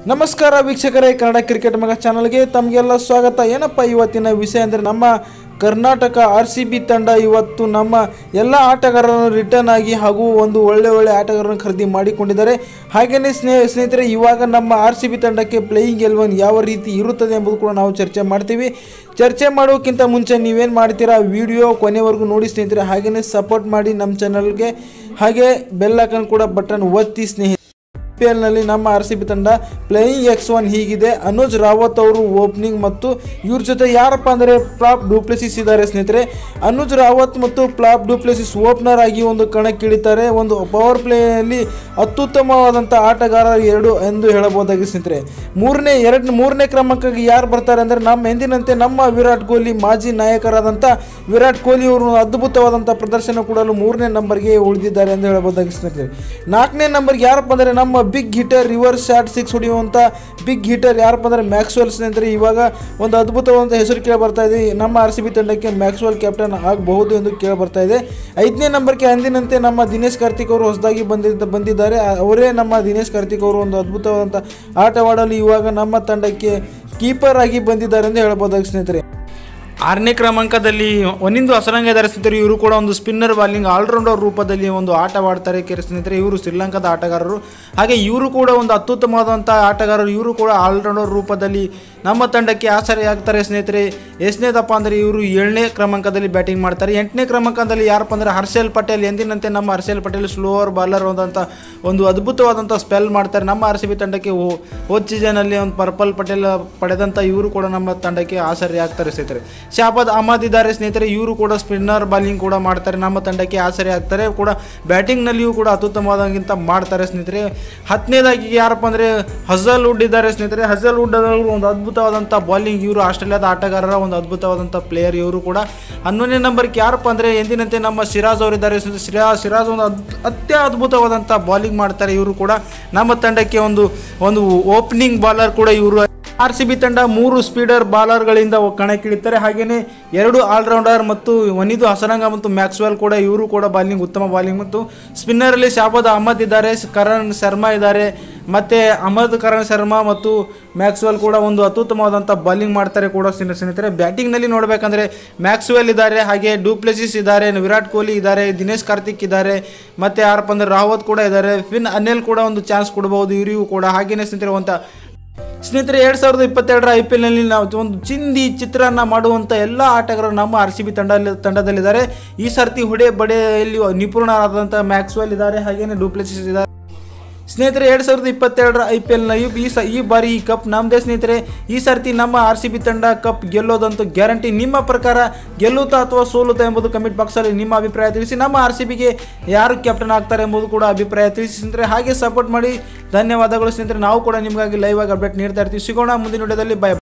ನಮಸ್ಕಾರ ವೀಕ್ಷಕರೇ ಕನ್ನಡ ಕ್ರಿಕೆಟ್ ಮಗ ಚಾನಲ್ಗೆ ತಮಗೆಲ್ಲ ಸ್ವಾಗತ ಏನಪ್ಪ ಇವತ್ತಿನ ವಿಷಯ ಅಂದರೆ ನಮ್ಮ ಕರ್ನಾಟಕ ಆರ್ ಸಿ ಬಿ ತಂಡ ಇವತ್ತು ನಮ್ಮ ಎಲ್ಲ ಆಟಗಾರರನ್ನು ರಿಟರ್ನ್ ಆಗಿ ಹಾಗೂ ಒಂದು ಒಳ್ಳೆ ಒಳ್ಳೆ ಆಟಗಾರರನ್ನು ಖರೀದಿ ಮಾಡಿಕೊಂಡಿದ್ದಾರೆ ಹಾಗೆಯೇ ಸ್ನೇಹ ಸ್ನೇಹಿತರೆ ಇವಾಗ ನಮ್ಮ ಆರ್ ಸಿ ಬಿ ತಂಡಕ್ಕೆ ಪ್ಲೇಯಿಂಗ್ ಎಲ್ವನ್ ಯಾವ ರೀತಿ ಇರುತ್ತದೆ ಎಂಬುದು ಕೂಡ ನಾವು ಚರ್ಚೆ ಮಾಡ್ತೀವಿ ಚರ್ಚೆ ಮಾಡೋಕ್ಕಿಂತ ಮುಂಚೆ ನೀವೇನು ಮಾಡ್ತೀರಾ ವಿಡಿಯೋ ಕೊನೆವರೆಗೂ ನೋಡಿ ಸ್ನೇಹಿತರೆ ಹಾಗೆಯೇ ಸಪೋರ್ಟ್ ಮಾಡಿ ನಮ್ಮ ಚಾನಲ್ಗೆ ಹಾಗೆ ಬೆಲ್ ಐಕನ್ ಕೂಡ ಬಟನ್ ಒತ್ತಿ ಸ್ನೇಹಿತರೆ ಪಿ ಎಲ್ನಲ್ಲಿ ನಮ್ಮ ಆರ್ ಸಿ ಬಿ ತಂಡ ಪ್ಲೇಯಿಂಗ್ ಎಕ್ಸ್ ಒನ್ ಹೀಗಿದೆ ಅನುಜ್ ರಾವತ್ ಅವರು ಓಪನಿಂಗ್ ಮತ್ತು ಇವ್ರ ಜೊತೆ ಯಾರಪ್ಪ ಅಂದರೆ ಪ್ಲಾಪ್ ಡೂಪ್ಲೆಸಿಸ್ ಇದ್ದಾರೆ ಸ್ನೇಹಿತರೆ ಅನುಜ್ ರಾವತ್ ಮತ್ತು ಪ್ಲಾಪ್ ಡೂಪ್ಲೆಸಿಸ್ ಓಪನರ್ ಆಗಿ ಒಂದು ಕಣಕ್ಕಿಳಿತಾರೆ ಒಂದು ಪವರ್ ಪ್ಲೇಯಲ್ಲಿ ಅತ್ಯುತ್ತಮವಾದಂಥ ಆಟಗಾರ ಎರಡು ಎಂದು ಹೇಳಬಹುದಾಗಿ ಸ್ನೇಹಿತರೆ ಮೂರನೇ ಎರಡು ಮೂರನೇ ಕ್ರಮಾಂಕಕ್ಕೆ ಯಾರು ಬರ್ತಾರೆ ಅಂದರೆ ನಮ್ಮ ಎಂದಿನಂತೆ ನಮ್ಮ ವಿರಾಟ್ ಕೊಹ್ಲಿ ಮಾಜಿ ನಾಯಕರಾದಂಥ ವಿರಾಟ್ ಕೊಹ್ಲಿ ಅವರು ಅದ್ಭುತವಾದಂಥ ಪ್ರದರ್ಶನ ಕೊಡಲು ಮೂರನೇ ನಂಬರ್ಗೆ ಉಳಿದಿದ್ದಾರೆ ಎಂದು ಹೇಳಬಹುದಾಗಿ ಸ್ನೇಹಿತರೆ ನಾಲ್ಕನೇ ನಂಬರ್ಗೆ ಯಾರಪ್ಪ ಅಂದರೆ ನಮ್ಮ big hitter reverse shot six ಹೊಡೆಯುವಂಥ ಬಿಗ್ ಹಿಟರ್ ಯಾರಪ್ಪ ಅಂದರೆ ಮ್ಯಾಕ್ಸ್ವೆಲ್ ಸ್ನೇಹಿತರೆ ಇವಾಗ ಒಂದು ಅದ್ಭುತವಾದಂಥ ಹೆಸರು ಕೇಳಿ ಬರ್ತಾ ಇದೆ ನಮ್ಮ ಆರ್ ಸಿ ಬಿ ತಂಡಕ್ಕೆ ಮ್ಯಾಕ್ಸ್ವೆಲ್ ಕ್ಯಾಪ್ಟನ್ ಆಗಬಹುದು ಎಂದು ಕೇಳಿ ಬರ್ತಾ ಇದೆ ಐದನೇ ನಂಬರ್ಗೆ ಅಂದಿನಂತೆ ನಮ್ಮ ದಿನೇಶ್ ಕಾರ್ತಿಕ್ ಅವರು ಹೊಸದಾಗಿ ಬಂದಿದ್ದ ಬಂದಿದ್ದಾರೆ ಅವರೇ ನಮ್ಮ ದಿನೇಶ್ ಕಾರ್ತಿಕ್ ಅವರು ಒಂದು ಅದ್ಭುತವಾದಂಥ ಆಟವಾಡಲು ಇವಾಗ ನಮ್ಮ ತಂಡಕ್ಕೆ ಕೀಪರ್ ಆಗಿ ಬಂದಿದ್ದಾರೆ ಎಂದು ಹೇಳ್ಬೋದಾಗಿ ಸ್ನೇಹಿತರೆ ಆರನೇ ಕ್ರಮಾಂಕದಲ್ಲಿ ಒಂದಿಂದು ಹಸರಂಗ ಇದ್ದಾರೆ ಸ್ನೇಹಿತರೆ ಇವರು ಕೂಡ ಒಂದು ಸ್ಪಿನ್ನರ್ ಬಾಲಿಂಗ್ ಆಲ್ರೌಂಡರ್ ರೂಪದಲ್ಲಿ ಒಂದು ಆಟವಾಡ್ತಾರೆ ಕೆ ಸ್ನೇಹಿತರೆ ಇವರು ಶ್ರೀಲಂಕಾದ ಆಟಗಾರರು ಹಾಗೆ ಇವರು ಕೂಡ ಒಂದು ಅತ್ಯುತ್ತಮವಾದಂಥ ಆಟಗಾರರು ಇವರು ಕೂಡ ಆಲ್ರೌಂಡರ್ ರೂಪದಲ್ಲಿ ನಮ್ಮ ತಂಡಕ್ಕೆ ಆಸರೆಯಾಗ್ತಾರೆ ಸ್ನೇಹಿತರೆ ಎಷ್ಟನೇದಪ್ಪ ಅಂದರೆ ಇವರು ಏಳನೇ ಕ್ರಮಾಂಕದಲ್ಲಿ ಬ್ಯಾಟಿಂಗ್ ಮಾಡ್ತಾರೆ ಎಂಟನೇ ಕ್ರಮಾಂಕದಲ್ಲಿ ಯಾರಪ್ಪ ಅಂದರೆ ಹರ್ಷಲ್ ಪಟೇಲ್ ಎಂದಿನಂತೆ ನಮ್ಮ ಹರ್ಷಲ್ ಪಟೇಲ್ ಸ್ಲೋವರ್ ಬಾಲರ್ ಆದಂಥ ಒಂದು ಅದ್ಭುತವಾದಂಥ ಸ್ಪೆಲ್ ಮಾಡ್ತಾರೆ ನಮ್ಮ ಆರ್ ಸಿ ಬಿ ತಂಡಕ್ಕೆ ಹೋ- ಹೋದ ಸೀಸನಲ್ಲಿ ಒಂದು ಪರ್ಪಲ್ ಪಟೇಲ್ ಪಡೆದಂಥ ಇವರು ಕೂಡ ನಮ್ಮ ತಂಡಕ್ಕೆ ಆಸರೆ ಆಗ್ತಾರೆ ಸ್ನೇಹಿತರೆ ಶಾಬಾದ್ ಅಹಮದ್ ಇದ್ದಾರೆ ಸ್ನೇಹಿತರೆ ಇವರು ಕೂಡ ಸ್ಪಿನ್ನರ್ ಬಾಲಿಂಗ್ ಕೂಡ ಮಾಡ್ತಾರೆ ನಮ್ಮ ತಂಡಕ್ಕೆ ಆಸರೆ ಆಗ್ತಾರೆ ಕೂಡ ಬ್ಯಾಟಿಂಗ್ನಲ್ಲಿಯೂ ಕೂಡ ಅತ್ಯುತ್ತಮವಾದಂಗಿಂತ ಮಾಡ್ತಾರೆ ಸ್ನೇಹಿತರೆ ಹತ್ತನೇದಾಗಿ ಯಾರಪ್ಪ ಅಂದರೆ ಹಜಲ್ ವುಡ್ ಇದ್ದಾರೆ ಸ್ನೇಹಿತರೆ ಹಜಲ್ ವುಡ್ ಅವರು ಒಂದು ಅದ್ಭುತವಾದಂಥ ಬಾಲಿಂಗ್ ಇವರು ಆಸ್ಟ್ರೇಲಿಯಾದ ಆಟಗಾರರ ಒಂದು ಅದ್ಭುತವಾದಂಥ ಪ್ಲೇಯರ್ ಇವರು ಕೂಡ ಹನ್ನೊಂದನೇ ನಂಬರ್ಗೆ ಯಾರಪ್ಪ ಅಂದರೆ ಎಂದಿನಂತೆ ನಮ್ಮ ಸಿರಾಜ್ ಅವರಿದ್ದಾರೆ ಸ್ನೇಹಿತರೆ. ಸಿರಾ ಸಿರಾಜ್ ಒಂದು ಅದ್ ಅತ್ಯ ಅದ್ಭುತವಾದಂಥ ಬಾಲಿಂಗ್ ಮಾಡ್ತಾರೆ ಇವರು ಕೂಡ ನಮ್ಮ ತಂಡಕ್ಕೆ ಒಂದು ಒಂದು ಓಪನಿಂಗ್ ಬಾಲರ್ ಕೂಡ ಇವರು ಆರ್ ಸಿ ಬಿ ತಂಡ ಮೂರು ಸ್ಪೀಡರ್ ಬಾಲರ್ಗಳಿಂದ ಕಣಕ್ಕಿಳಿತಾರೆ ಹಾಗೆಯೇ ಎರಡು ಆಲ್ರೌಂಡರ್ ಮತ್ತು ವನಿದು ಹಸರಂಗ ಮತ್ತು ಮ್ಯಾಕ್ಸ್ವೆಲ್ ಕೂಡ ಇವರು ಕೂಡ ಬಾಲಿಂಗ್ ಉತ್ತಮ ಬಾಲಿಂಗ್ ಮತ್ತು ಸ್ಪಿನ್ನರಲ್ಲಿ ಶಾಬಾದ್ ಅಹಮದ್ ಇದ್ದಾರೆ ಕರಣ್ ಶರ್ಮಾ ಇದ್ದಾರೆ ಮತ್ತು ಅಹಮದ್ ಕರಣ್ ಶರ್ಮಾ ಮತ್ತು ಮ್ಯಾಕ್ಸ್ವೆಲ್ ಕೂಡ ಒಂದು ಅತ್ಯುತ್ತಮವಾದಂಥ ಬಾಲಿಂಗ್ ಮಾಡ್ತಾರೆ ಕೂಡ ಸ್ನೇಹಿತರೆ ಸ್ನೇಹಿತರೆ ಬ್ಯಾಟಿಂಗ್ನಲ್ಲಿ ನೋಡಬೇಕಂದ್ರೆ ಮ್ಯಾಕ್ಸ್ವೆಲ್ ಇದ್ದಾರೆ ಹಾಗೆ ಡೂಪ್ಲೆಸಿಸ್ ಇದ್ದಾರೆ ವಿರಾಟ್ ಕೊಹ್ಲಿ ಇದ್ದಾರೆ ದಿನೇಶ್ ಕಾರ್ತಿಕ್ ಇದ್ದಾರೆ ಮತ್ತು ಯಾರಪ್ಪ ಅಂದರೆ ರಾವತ್ ಕೂಡ ಇದ್ದಾರೆ ಫಿನ್ ಅನಿಲ್ ಕೂಡ ಒಂದು ಚಾನ್ಸ್ ಕೊಡಬಹುದು ಇವರಿಗೂ ಕೂಡ ಹಾಗೆಯೇ ಸ್ನೇಹಿತರೆ ಒಂದು ಸ್ನೇಹಿತರೆ ಎರಡು ಸಾವಿರದ ಇಪ್ಪತ್ತೆರಡರ ಐ ಪಿ ಎಲ್ನಲ್ಲಿ ನಾವು ಒಂದು ಚಿಂದಿ ಚಿತ್ರಾನ್ನ ಮಾಡುವಂಥ ಎಲ್ಲ ಆಟಗಾರರು ನಮ್ಮ ಆರ್ ಸಿ ಬಿ ತಂಡ ತಂಡದಲ್ಲಿದ್ದಾರೆ ಈ ಸರ್ತಿ ಹೊಡೆ ಬಡೆಯಲ್ಲಿ ನಿಪುಣರಾದಂಥ ಮ್ಯಾಕ್ಸ್ವೆಲ್ ಇದ್ದಾರೆ ಹಾಗೆಯೇ ಡೂಪ್ಲೆಸಿಸ್ ಇದ್ದಾರೆ ಸ್ನೇಹಿತರೆ ಎರಡು ಸಾವಿರದ ಇಪ್ಪತ್ತೆರಡರ ಐ ಪಿ ಎಲ್ನ ಈ ಸ ಈ ಬಾರಿ ಈ ಕಪ್ ನಮ್ಮದೇ ಸ್ನೇಹಿತರೆ ಈ ಸರ್ತಿ ನಮ್ಮ ಆರ್ ಸಿ ಬಿ ತಂಡ ಕಪ್ ಗೆಲ್ಲೋದಂತೂ ಗ್ಯಾರಂಟಿ ನಿಮ್ಮ ಪ್ರಕಾರ ಗೆಲ್ಲುತ್ತಾ ಅಥವಾ ಸೋಲುತ್ತಾ ಎಂಬುದು ಕಮೆಂಟ್ ಬಾಕ್ಸಲ್ಲಿ ನಿಮ್ಮ ಅಭಿಪ್ರಾಯ ತಿಳಿಸಿ ನಮ್ಮ ಆರ್ ಸಿ ಬಿಗೆ ಯಾರು ಕ್ಯಾಪ್ಟನ್ ಆಗ್ತಾರೆ ಎಂಬುದು ಕೂಡ ಅಭಿಪ್ರಾಯ ತಿಳಿಸಿ ಸ್ನೇಹಿತರೆ ಹಾಗೆ ಸಪೋರ್ಟ್ ಮಾಡಿ ಧನ್ಯವಾದಗಳು ಸ್ನೇಹಿತರೆ ನಾವು ಕೂಡ ನಿಮಗಾಗಿ ಲೈವ್ ಆಗಿ ಅಪ್ಡೇಟ್ ನೀಡ್ತಾ ಇರ್ತೀವಿ ಸಿಗೋಣ ಮುಂದಿನ ವಿಡಿಯೋದಲ್ಲಿ ಬೈ